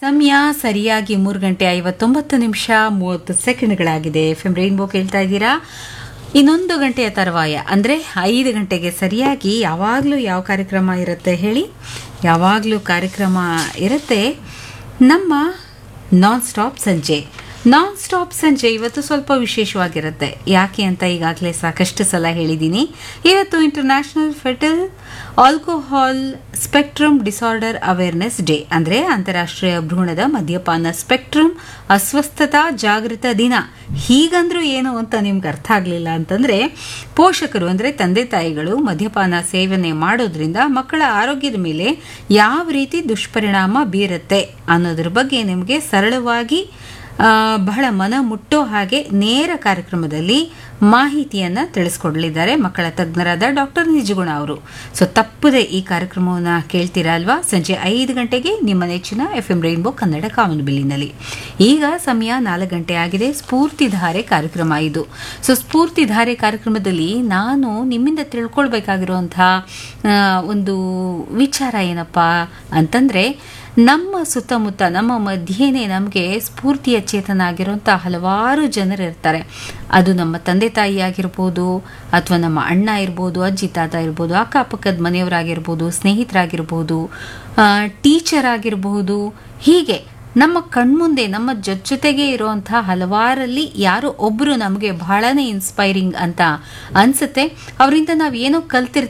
ಸಮಯ ಸರಿಯಾಗಿ ಮೂರು ಗಂಟೆ ಐವತ್ತೊಂಬತ್ತು ನಿಮಿಷ ಮೂವತ್ತು ಸೆಕೆಂಡ್ಗಳಾಗಿದೆ ಎಫ್ ಎಂ ರೈನ್ಬೋ ಕೇಳ್ತಾ ಇದ್ದೀರಾ ಇನ್ನೊಂದು ಗಂಟೆಯ ತರುವಾಯ ಅಂದರೆ ಐದು ಗಂಟೆಗೆ ಸರಿಯಾಗಿ ಯಾವಾಗಲೂ ಯಾವ ಕಾರ್ಯಕ್ರಮ ಇರುತ್ತೆ ಹೇಳಿ ಯಾವಾಗಲೂ ಕಾರ್ಯಕ್ರಮ ಇರುತ್ತೆ ನಮ್ಮ ನಾನ್ ಸ್ಟಾಪ್ ಸಂಜೆ ನಾನ್ ಸ್ಟಾಪ್ ಸಂಜೆ ಇವತ್ತು ಸ್ವಲ್ಪ ವಿಶೇಷವಾಗಿರುತ್ತೆ ಯಾಕೆ ಅಂತ ಈಗಾಗಲೇ ಸಾಕಷ್ಟು ಸಲ ಹೇಳಿದ್ದೀನಿ ಇವತ್ತು international fetal alcohol spectrum disorder awareness day ಅಂದರೆ ಅಂತಾರಾಷ್ಟ್ರೀಯ ಭ್ರೂಣದ ಮದ್ಯಪಾನ ಸ್ಪೆಕ್ಟ್ರಮ್ ಅಸ್ವಸ್ಥತಾ ಜಾಗೃತ ದಿನ ಹೀಗಂದ್ರೂ ಏನು ಅಂತ ನಿಮ್ಗೆ ಅರ್ಥ ಆಗಲಿಲ್ಲ ಅಂತಂದರೆ ಪೋಷಕರು ಅಂದರೆ ತಂದೆ ತಾಯಿಗಳು ಮದ್ಯಪಾನ ಸೇವನೆ ಮಾಡೋದ್ರಿಂದ ಮಕ್ಕಳ ಆರೋಗ್ಯದ ಮೇಲೆ ಯಾವ ರೀತಿ ದುಷ್ಪರಿಣಾಮ ಬೀರುತ್ತೆ ಅನ್ನೋದ್ರ ಬಗ್ಗೆ ನಿಮಗೆ ಸರಳವಾಗಿ ಆ, ಬಹಳ ಮನ ಮುಟ್ಟೋ ಹಾಗೆ ನೇರ ಕಾರ್ಯಕ್ರಮದಲ್ಲಿ ಮಾಹಿತಿಯನ್ನು ತಿಳಿಸ್ಕೊಡ್ಲಿದ್ದಾರೆ ಮಕ್ಕಳ ತಜ್ಞರಾದ ಡಾಕ್ಟರ್ ನಿಜಗುಣ ಅವರು ಸೊ ತಪ್ಪದೆ ಈ ಕಾರ್ಯಕ್ರಮವನ್ನು ಕೇಳ್ತೀರಾ ಅಲ್ವಾ ಸಂಜೆ ಐದು ಗಂಟೆಗೆ ನಿಮ್ಮ ನೆಚ್ಚಿನ ಎಫ್ ಎಂ ರೈನ್ಬೋ ಕನ್ನಡ ಕಾಮನಬಿಲ್ಲಿನಲ್ಲಿ ಈಗ ಸಮಯ ನಾಲ್ಕು ಗಂಟೆ ಆಗಿದೆ ಸ್ಫೂರ್ತಿಧಾರೆ ಕಾರ್ಯಕ್ರಮ ಇದು ಸೊ ಸ್ಫೂರ್ತಿಧಾರೆ ಕಾರ್ಯಕ್ರಮದಲ್ಲಿ ನಾನು ನಿಮ್ಮಿಂದ ತಿಳ್ಕೊಳ್ಬೇಕಾಗಿರುವಂತಹ ಆ, ಒಂದು ವಿಚಾರ ಏನಪ್ಪ ಅಂತಂದರೆ ನಮ್ಮ ಸುತ್ತಮುತ್ತ ನಮ್ಮ ಮಧ್ಯೆನೇ ನಮಗೆ ಸ್ಫೂರ್ತಿಯ ಚೇತನ ಆಗಿರುವಂಥ ಹಲವಾರು ಜನರು ಇರ್ತಾರೆ ಅದು ನಮ್ಮ ತಂದೆ ತಾಯಿ ಆಗಿರ್ಬೋದು ಅಥವಾ ನಮ್ಮ ಅಣ್ಣ ಇರ್ಬೋದು ಅಜ್ಜಿ ತಾತ ಇರ್ಬೋದು ಅಕ್ಕಪಕ್ಕದ ಮನೆಯವರಾಗಿರ್ಬೋದು ಸ್ನೇಹಿತರಾಗಿರ್ಬೋದು ಟೀಚರ್ ಆಗಿರಬಹುದು ಹೀಗೆ ನಮ್ಮ ಕಣ್ಮುಂದೆ ನಮ್ಮ ಜೊತೆಗೆ ಇರುವಂಥ ಹಲವಾರಲ್ಲಿ ಯಾರೋ ಒಬ್ಬರು ನಮಗೆ ಬಹಳನೇ ಇನ್ಸ್ಪೈರಿಂಗ್ ಅಂತ ಅನ್ಸುತ್ತೆ ಅವರಿಂದ ನಾವು ಏನೋ ಕಲ್ತಿರ್ತೀವಿ